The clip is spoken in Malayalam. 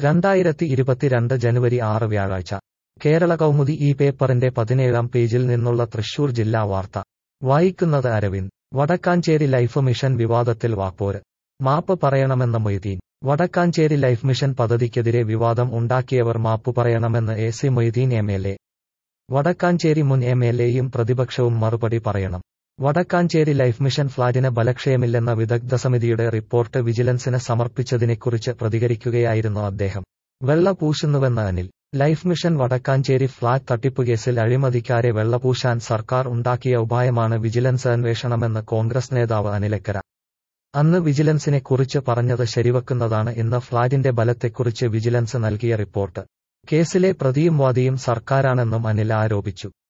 രണ്ടായിരത്തി ഇരുപത്തിരണ്ട് ജനുവരി ആറ് വ്യാഴാഴ്ച കേരള കൗമുദി ഈ പേപ്പറിന്റെ പതിനേഴാം പേജിൽ നിന്നുള്ള തൃശൂർ ജില്ലാ വാർത്ത വായിക്കുന്നത് അരവിന്ദ് വടക്കാഞ്ചേരി ലൈഫ് മിഷൻ വിവാദത്തിൽ വാപ്പോര് മാപ്പ് പറയണമെന്ന് മൊയ്തീൻ വടക്കാഞ്ചേരി ലൈഫ് മിഷൻ പദ്ധതിക്കെതിരെ വിവാദം ഉണ്ടാക്കിയവർ മാപ്പു പറയണമെന്ന് A C Moideen M L A Vadakkanchery മുൻ എം എൽ എയും പ്രതിപക്ഷവും മറുപടി പറയണം വടക്കാഞ്ചേരി ലൈഫ് മിഷൻ ഫ്ളാറ്റിന് ബലക്ഷയമില്ലെന്ന വിദഗ്ധ സമിതിയുടെ റിപ്പോർട്ട് വിജിലൻസിന് സമർപ്പിച്ചതിനെക്കുറിച്ച് പ്രതികരിക്കുകയായിരുന്നു അദ്ദേഹം വെള്ള പൂശുന്നുവെന്ന് Anil life mission Vadakkanchery flat തട്ടിപ്പുകേസിൽ അഴിമതിക്കാരെ വെള്ളപൂശാൻ സർക്കാർ ഉണ്ടാക്കിയ ഉപായമാണ് വിജിലൻസ് അന്വേഷണമെന്ന് കോൺഗ്രസ് നേതാവ് അനിലക്കര അന്ന് വിജിലൻസിനെ കുറിച്ച് പറഞ്ഞത് ശരിവെക്കുന്നതാണ് ഇന്ന് ഫ്ളാറ്റിന്റെ ബലത്തെക്കുറിച്ച് വിജിലൻസ് നൽകിയ റിപ്പോർട്ട് കേസിലെ പ്രതിയും വാദിയും സർക്കാരാണെന്നും അനിൽ ആരോപിച്ചു